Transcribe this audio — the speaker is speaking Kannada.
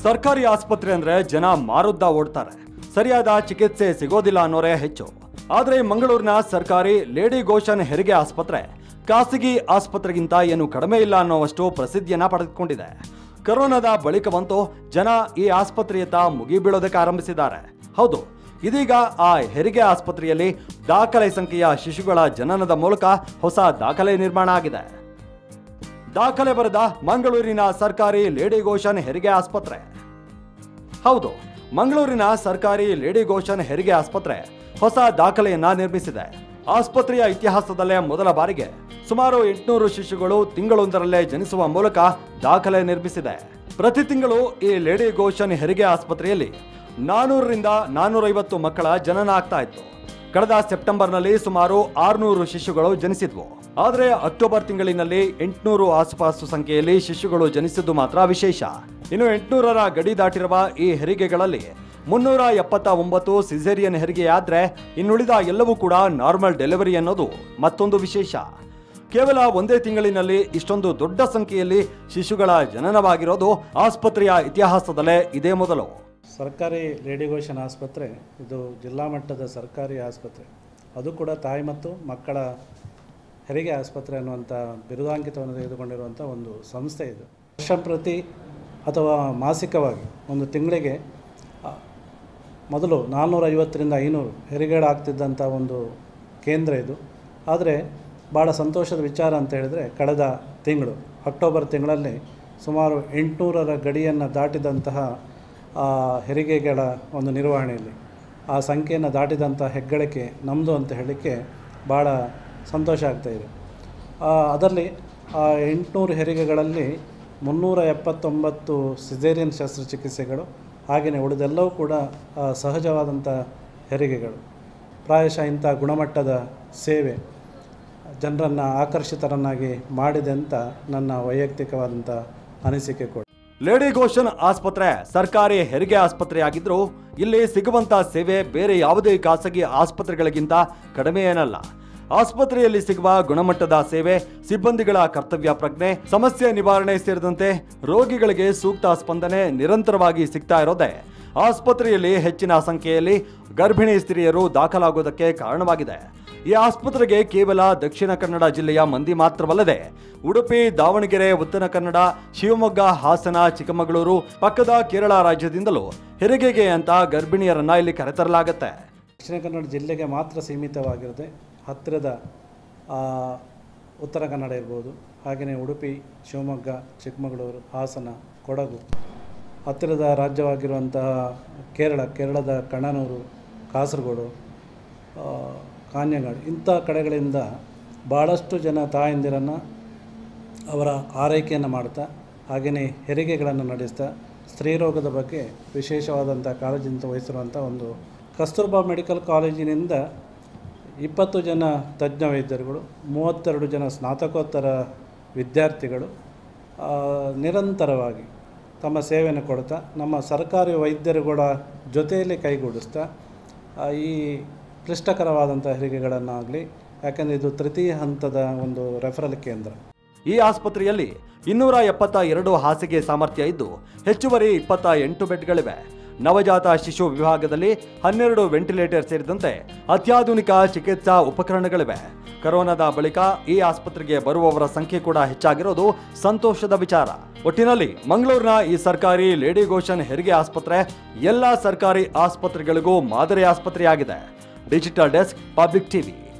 ಸರ್ಕಾರಿ ಆಸ್ಪತ್ರೆ ಅಂದ್ರೆ ಜನ ಮಾರುದ್ದ ಓಡ್ತಾರೆ ಸರಿಯಾದ ಚಿಕಿತ್ಸೆ ಸಿಗೋದಿಲ್ಲ ಅನ್ನೋರೇ ಹೆಚ್ಚು ಆದ್ರೆ ಮಂಗಳೂರಿನ ಸರ್ಕಾರಿ ಲೇಡಿ ಗೋಶನ್ ಹೆರಿಗೆ ಆಸ್ಪತ್ರೆ ಖಾಸಗಿ ಆಸ್ಪತ್ರೆಗಿಂತ ಏನು ಕಡಿಮೆ ಇಲ್ಲ ಅನ್ನೋವಷ್ಟು ಪ್ರಸಿದ್ಧಿಯನ್ನ ಪಡೆದುಕೊಂಡಿದೆ ಕರೋನಾದ ಬಳಿಕವಂತೂ ಜನ ಈ ಆಸ್ಪತ್ರೆಯತ್ತ ಮುಗಿಬೀಳೋದಕ್ಕೆ ಆರಂಭಿಸಿದ್ದಾರೆ ಹೌದು ಇದೀಗ ಆ ಹೆರಿಗೆ ಆಸ್ಪತ್ರೆಯಲ್ಲಿ ದಾಖಲೆ ಸಂಖ್ಯೆಯ ಶಿಶುಗಳ ಜನನದ ಮೂಲಕ ಹೊಸ ದಾಖಲೆ ನಿರ್ಮಾಣ ಆಗಿದೆ ದಾಖಲೆ ಬರೆದ ಮಂಗಳೂರಿನ ಸರ್ಕಾರಿ ಲೇಡಿ ಗೋಶನ್ ಹೆರಿಗೆ ಆಸ್ಪತ್ರೆ ಹೌದು ಮಂಗಳೂರಿನ ಸರ್ಕಾರಿ ಲೇಡಿ ಗೋಶನ್ ಹೆರಿಗೆ ಆಸ್ಪತ್ರೆ ಹೊಸ ದಾಖಲೆಯನ್ನ ನಿರ್ಮಿಸಿದೆ ಆಸ್ಪತ್ರೆಯ ಇತಿಹಾಸದಲ್ಲೇ ಮೊದಲ ಬಾರಿಗೆ ಸುಮಾರು ಎಂಟುನೂರು ಶಿಶುಗಳು ತಿಂಗಳೊಂದರಲ್ಲೇ ಜನಿಸುವ ಮೂಲಕ ದಾಖಲೆ ನಿರ್ಮಿಸಿದೆ ಪ್ರತಿ ತಿಂಗಳು ಈ ಲೇಡಿ ಗೋಶನ್ ಹೆರಿಗೆ ಆಸ್ಪತ್ರೆಯಲ್ಲಿ ನಾನೂರರಿಂದ ನಾನೂರೈವತ್ತು ಮಕ್ಕಳ ಜನನ ಆಗ್ತಾ ಇತ್ತು ಕಳೆದ ಸೆಪ್ಟೆಂಬರ್ನಲ್ಲಿ ಸುಮಾರು ಆರುನೂರು ಶಿಶುಗಳು ಜನಿಸಿದ್ವು ಆದರೆ ಅಕ್ಟೋಬರ್ ತಿಂಗಳಿನಲ್ಲಿ ಎಂಟುನೂರು ಆಸುಪಾಸು ಸಂಖ್ಯೆಯಲ್ಲಿ ಶಿಶುಗಳು ಜನಿಸಿದ್ದು ಮಾತ್ರ ವಿಶೇಷ ಇನ್ನು ಎಂಟುನೂರರ ಗಡಿ ದಾಟಿರುವ ಈ ಹೆರಿಗೆಗಳಲ್ಲಿ ಮುನ್ನೂರ ಎಪ್ಪತ್ತ ಒಂಬತ್ತು ಸಿಸೇರಿಯನ್ ಹೆರಿಗೆಯಾದ್ರೆ ಇನ್ನುಳಿದ ಎಲ್ಲವೂ ಕೂಡ ನಾರ್ಮಲ್ ಡೆಲಿವರಿ ಅನ್ನೋದು ಮತ್ತೊಂದು ವಿಶೇಷ ಕೇವಲ ಒಂದೇ ತಿಂಗಳಿನಲ್ಲಿ ಇಷ್ಟೊಂದು ದೊಡ್ಡ ಸಂಖ್ಯೆಯಲ್ಲಿ ಶಿಶುಗಳ ಜನನವಾಗಿರೋದು ಆಸ್ಪತ್ರೆಯ ಇತಿಹಾಸದಲ್ಲೇ ಇದೇ ಮೊದಲು ಸರ್ಕಾರಿ ರೇಡಿಯೋಗೇಷನ್ ಆಸ್ಪತ್ರೆ ಇದು ಜಿಲ್ಲಾ ಮಟ್ಟದ ಸರ್ಕಾರಿ ಆಸ್ಪತ್ರೆ ಅದು ಕೂಡ ತಾಯಿ ಮತ್ತು ಮಕ್ಕಳ ಹೆರಿಗೆ ಆಸ್ಪತ್ರೆ ಅನ್ನುವಂಥ ಬಿರುದಾಂಕಿತವನ್ನು ತೆಗೆದುಕೊಂಡಿರುವಂಥ ಒಂದು ಸಂಸ್ಥೆ ಇದು ವರ್ಷ ಪ್ರತಿ ಅಥವಾ ಮಾಸಿಕವಾಗಿ ಒಂದು ತಿಂಗಳಿಗೆ ಆ, ಮೊದಲು ನಾನ್ನೂರ ಐವತ್ತರಿಂದ ಐನೂರು ಹೆರಿಗೆಗಳು ಆಗ್ತಿದ್ದಂಥ ಒಂದು ಕೇಂದ್ರ ಇದು ಆದರೆ ಭಾಳ ಸಂತೋಷದ ವಿಚಾರ ಅಂತ ಹೇಳಿದರೆ ಕಳೆದ ತಿಂಗಳು ಅಕ್ಟೋಬರ್ ತಿಂಗಳಲ್ಲಿ ಸುಮಾರು ಎಂಟುನೂರರ ಗಡಿಯನ್ನು ದಾಟಿದಂತಹ ಆ, ಹೆರಿಗೆಗಳ ಒಂದು ನಿರ್ವಹಣೆಯಲ್ಲಿ ಆ ಸಂಖ್ಯೆಯನ್ನು ದಾಟಿದಂಥ ಹೆಗ್ಗಳಿಕೆ ನಮ್ಮದು ಅಂತ ಹೇಳಲಿಕ್ಕೆ ಭಾಳ ಸಂತೋಷ ಆಗ್ತಾಯಿದೆ ಅದರಲ್ಲಿ ಆ ಎಂಟುನೂರು ಹೆರಿಗೆಗಳಲ್ಲಿ ಮುನ್ನೂರ ಎಪ್ಪತ್ತೊಂಬತ್ತು ಸಿಸೇರಿಯನ್ ಶಸ್ತ್ರಚಿಕಿತ್ಸೆಗಳು ಹಾಗೆಯೇ ಉಳಿದೆಲ್ಲವೂ ಕೂಡ ಆ, ಸಹಜವಾದಂಥ ಹೆರಿಗೆಗಳು ಪ್ರಾಯಶಃ ಇಂಥ ಗುಣಮಟ್ಟದ ಸೇವೆ ಜನರನ್ನು ಆಕರ್ಷಿತರನ್ನಾಗಿ ಮಾಡಿದೆ ಅಂತ ನನ್ನ ವೈಯಕ್ತಿಕವಾದಂಥ ಅನಿಸಿಕೆ ಕೂಡ ಲೇಡಿ ಗೋಶನ್ ಆಸ್ಪತ್ರೆ ಸರ್ಕಾರಿ ಹೆರಿಗೆ ಆಸ್ಪತ್ರೆಯಾಗಿದ್ರೂ ಇಲ್ಲಿ ಸಿಗುವಂತ ಸೇವೆ ಬೇರೆ ಯಾವುದೇ ಖಾಸಗಿ ಆಸ್ಪತ್ರೆಗಳಿಗಿಂತ ಕಡಿಮೆ ಏನಲ್ಲ ಆಸ್ಪತ್ರೆಯಲ್ಲಿ ಸಿಗುವ ಗುಣಮಟ್ಟದ ಸೇವೆ ಸಿಬ್ಬಂದಿಗಳ ಕರ್ತವ್ಯ ಪ್ರಜ್ಞೆ ಸಮಸ್ಯೆ ನಿವಾರಣೆ ಸೇರಿದಂತೆ ರೋಗಿಗಳಿಗೆ ಸೂಕ್ತ ಸ್ಪಂದನೆ ನಿರಂತರವಾಗಿ ಸಿಗ್ತಾ ಇರೋದೇ ಆಸ್ಪತ್ರೆಯಲ್ಲಿ ಹೆಚ್ಚಿನ ಸಂಖ್ಯೆಯಲ್ಲಿ ಗರ್ಭಿಣಿ ಸ್ತ್ರೀಯರು ದಾಖಲಾಗುವುದಕ್ಕೆ ಕಾರಣವಾಗಿದೆ ಈ ಆಸ್ಪತ್ರೆಗೆ ಕೇವಲ ದಕ್ಷಿಣ ಕನ್ನಡ ಜಿಲ್ಲೆಯ ಮಂದಿ ಮಾತ್ರವಲ್ಲದೆ ಉಡುಪಿ ದಾವಣಗೆರೆ ಉತ್ತರ ಕನ್ನಡ ಶಿವಮೊಗ್ಗ ಹಾಸನ ಚಿಕ್ಕಮಗಳೂರು ಪಕ್ಕದ ಕೇರಳ ರಾಜ್ಯದಿಂದಲೂ ಹೆರಿಗೆಗೆ ಅಂತ ಗರ್ಭಿಣಿಯರನ್ನ ಇಲ್ಲಿ ಕರೆತರಲಾಗುತ್ತೆ ದಕ್ಷಿಣ ಕನ್ನಡ ಜಿಲ್ಲೆಗೆ ಮಾತ್ರ ಸೀಮಿತವಾಗಿರದೆ ಹತ್ತಿರದ ಆ, ಉತ್ತರ ಕನ್ನಡ ಇರ್ಬೋದು ಹಾಗೆಯೇ ಉಡುಪಿ ಶಿವಮೊಗ್ಗ ಚಿಕ್ಕಮಗಳೂರು ಹಾಸನ ಕೊಡಗು ಹತ್ತಿರದ ರಾಜ್ಯವಾಗಿರುವಂತಹ ಕೇರಳ ಕೇರಳದ ಕಣ್ಣನೂರು ಕಾಸರಗೋಡು ಆ, ಕಾನ್ಯಗಾಡ್ ಇಂಥ ಕಡೆಗಳಿಂದ ಭಾಳಷ್ಟು ಜನ ತಾಯಂದಿರನ್ನು ಅವರ ಆರೈಕೆಯನ್ನು ಮಾಡ್ತಾ ಹಾಗೆಯೇ ಹೆರಿಗೆಗಳನ್ನು ನಡೆಸ್ತಾ ಸ್ತ್ರೀರೋಗದ ಬಗ್ಗೆ ವಿಶೇಷವಾದಂಥ ಕಾಳಜಿಯಿಂದ ವಹಿಸಿರುವಂಥ ಒಂದು ಕಸ್ತೂರ್ಬಾ ಮೆಡಿಕಲ್ ಕಾಲೇಜಿನಿಂದ ಇಪ್ಪತ್ತು ಜನ ತಜ್ಞ ವೈದ್ಯರುಗಳು ಮೂವತ್ತೆರಡು ಜನ ಸ್ನಾತಕೋತ್ತರ ವಿದ್ಯಾರ್ಥಿಗಳು ಆ, ನಿರಂತರವಾಗಿ ತಮ್ಮ ಸೇವೆಯನ್ನು ಕೊಡ್ತಾ ನಮ್ಮ ಸರ್ಕಾರಿ ವೈದ್ಯರುಗಳ ಜೊತೆಯಲ್ಲಿ ಕೈಗೂಡಿಸ್ತಾ ಆ, ಈ ಕ್ಲಿಷ್ಟಕರವಾದಂಥ ಹೆರಿಗೆಗಳನ್ನಾಗಲಿ ಯಾಕೆಂದರೆ ಇದು ತೃತೀಯ ಹಂತದ ಒಂದು ರೆಫರಲ್ ಕೇಂದ್ರ ಈ ಆಸ್ಪತ್ರೆಯಲ್ಲಿ ಇನ್ನೂರ ಎಪ್ಪತ್ತ ಎರಡು ಹಾಸಿಗೆ ಸಾಮರ್ಥ್ಯ ಇದ್ದು ಹೆಚ್ಚುವರಿ ಇಪ್ಪತ್ತ ಎಂಟು ಬೆಡ್ಗಳಿವೆ ನವಜಾತ ಶಿಶು ವಿಭಾಗದಲ್ಲಿ ಹನ್ನೆರಡು ವೆಂಟಿಲೇಟರ್ ಸೇರಿದಂತೆ ಅತ್ಯಾಧುನಿಕ ಚಿಕಿತ್ಸಾ ಉಪಕರಣಗಳಿವೆ ಕರೋನಾದ ಬಳಿಕ ಈ ಆಸ್ಪತ್ರೆಗೆ ಬರುವವರ ಸಂಖ್ಯೆ ಕೂಡ ಹೆಚ್ಚಾಗಿರೋದು ಸಂತೋಷದ ವಿಚಾರ ಒಟ್ಟಿನಲ್ಲಿ ಮಂಗಳೂರಿನ ಈ ಸರ್ಕಾರಿ ಲೇಡಿ ಗೋಶನ್ ಹೆರಿಗೆ ಆಸ್ಪತ್ರೆ ಎಲ್ಲ ಸರ್ಕಾರಿ ಆಸ್ಪತ್ರೆಗಳಿಗೂ ಮಾದರಿ ಆಸ್ಪತ್ರೆಯಾಗಿದೆ ಡಿಜಿಟಲ್ ಡೆಸ್ಕ್ ಪಬ್ಲಿಕ್ ಟಿವಿ